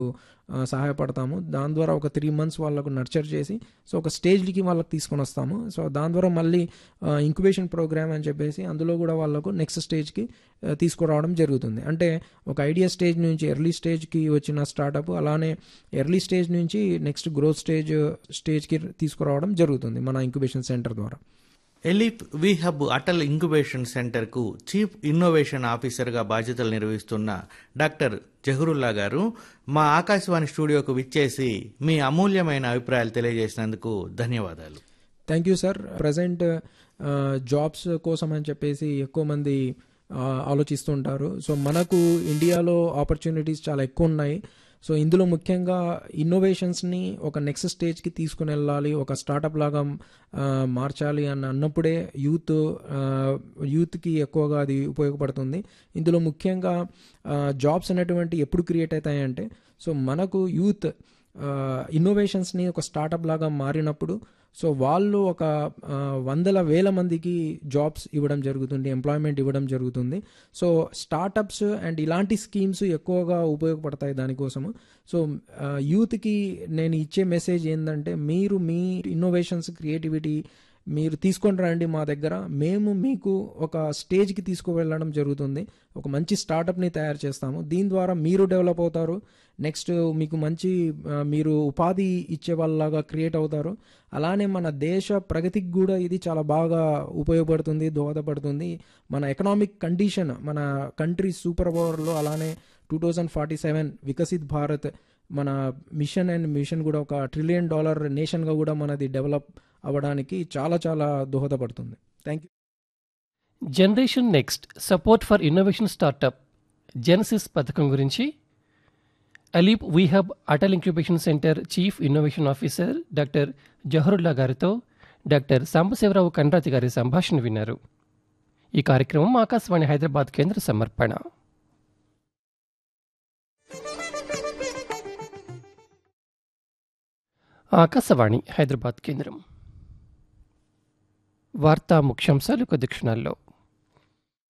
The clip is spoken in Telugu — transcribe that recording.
ఆహ్, సహాయపడతాము. దాని ద్వారా ఒక 3 మంత్స్ వాళ్ళకు నర్చర్ చేసి సో, ఒక స్టేజ్‌కి వాళ్ళకి తీసుకొనొస్తాము. సో, దాని ద్వారా మళ్ళీ ఆహ్, ఇంక్యుబేషన్ ప్రోగ్రామ్ అని చెప్పేసి అందులో గూడా వాళ్ళకు నెక్స్ట్ స్టేజ్‌కి ఆహ్, తీసుకురావడం జరుగుతుంది. అంటే ఒక ఐడియా స్టేజ్ నుంచి ఎర్లీ స్టేజ్‌కి వచ్చిన స్టార్టప్ అలానే ఎర్లీ స్టేజ్ నుంచి నెక్స్ట్ గ్రోత్ స్టేజ్ స్టేజ్‌కి తీసుకురావడం జరుగుతుంది మన ఇంక్యుబేషన్ సెంటర్ ద్వారా. ఎలీప్ వి హబ్ అటల్ ఇంక్యుబేషన్ సెంటర్కు చీఫ్ ఇన్నోవేషన్ ఆఫీసర్గా బాధ్యతలు నిర్వహిస్తున్న డాక్టర్ జహరుల్లా గారు మా ఆకాశవాణి స్టూడియోకు విచ్చేసి మీ అమూల్యమైన అభిప్రాయాలు తెలియజేసినందుకు ధన్యవాదాలు thank you sir present jobs కోసం అని చెప్పేసి ఎక్కువ మంది ఆహ్, ఆలోచిస్తుంటారు. సో, మనకు ఇండియాలో ఆపర్చునిటీస్ చాలా ఎక్కువ ఉన్నాయి. సో, ఇందులో ముఖ్యంగా ఇన్నోవేషన్స్‌ని ఒక నెక్స్ట్ స్టేజ్‌కి తీసుకొనెళ్ళాలి. ఒక స్టార్టప్ లాగా ఆహ్, మార్చాలి అని అన్నప్పుడే యూత్ ఆహ్, యూత్‌కి ఎక్కువగా అది ఉపయోగపడుతుంది. ఇందులో ముఖ్యంగా ఆహ్, జాబ్స్ అనేటువంటివి ఎప్పుడు క్రియేట్ అయితాయంటే సో, మనకు యూత్ ఆహ్, ఇన్నోవేషన్స్‌ని ఒక స్టార్టప్ లాగా మారినప్పుడు సో, వాళ్ళు ఒక ఆహ్, వందల వేల మందికి జాబ్స్ ఇవ్వడం జరుగుతుంది. ఎంప్లాయ్‌మెంట్ ఇవ్వడం జరుగుతుంది. సో, స్టార్టప్స్ అండ్ ఇలాంటి స్కీమ్స్ ఎక్కువగా ఉపయోగపడతాయి దానికోసము. సో, ఆహ్, యూత్‌కి నేను ఇచ్చే మెసేజ్ ఏందంటే మీరు మీ ఇన్నోవేషన్స్, క్రియేటివిటీ మీరు తీసుకొని రండి మా దగ్గర. మేము మీకు ఒక స్టేజ్‌కి తీసుకువెళ్ళడం జరుగుతుంది. ఒక మంచి స్టార్టప్‌ని తయారు చేస్తాము. దీని ద్వారా మీరు డెవలప్ అవుతారు. నెక్స్ట్ మీకు మంచి ఆహ్, మీరు ఉపాధి ఇచ్చే వాళ్ళలాగా క్రియేట్ అవుతారు. అలానే మన దేశ ప్రగతికి గూడా ఇది చాలా బాగా ఉపయోగపడుతుంది, దోహదపడుతుంది. మన ఎకనామిక్ కండిషన్ మన కంట్రీ సూపర్ పవర్‌లో అలానే 2047 వికసిత్ భారత్ మన మిషన్ అండ్ మిషన్ గూడా ఒక ట్రిలియన్ డాలర్ నేషన్‌గా గూడా మనది డెవలప్ అవ్వడానికి చాలా చాలా దోహదపడుతుంది. Thank you. Generation next support for innovation startup genesis పథకం గురించి అలీప్ వీహబ్ Atal incubation centre chief innovation officer doctor Zaharullah గారితో డాక్టర్ సాంబశివరావు కండ్రాతి గారి సంభాషణ విన్నారు. ఈ కార్యక్రమం ఆకాశవాణి హైదరాబాద్ కేంద్ర సమర్పణ. ఆకాశవాణి హైదరాబాద్ కేంద్రం వార్తా ముఖ్యాంశాలు కొద్ది క్షణాల్లో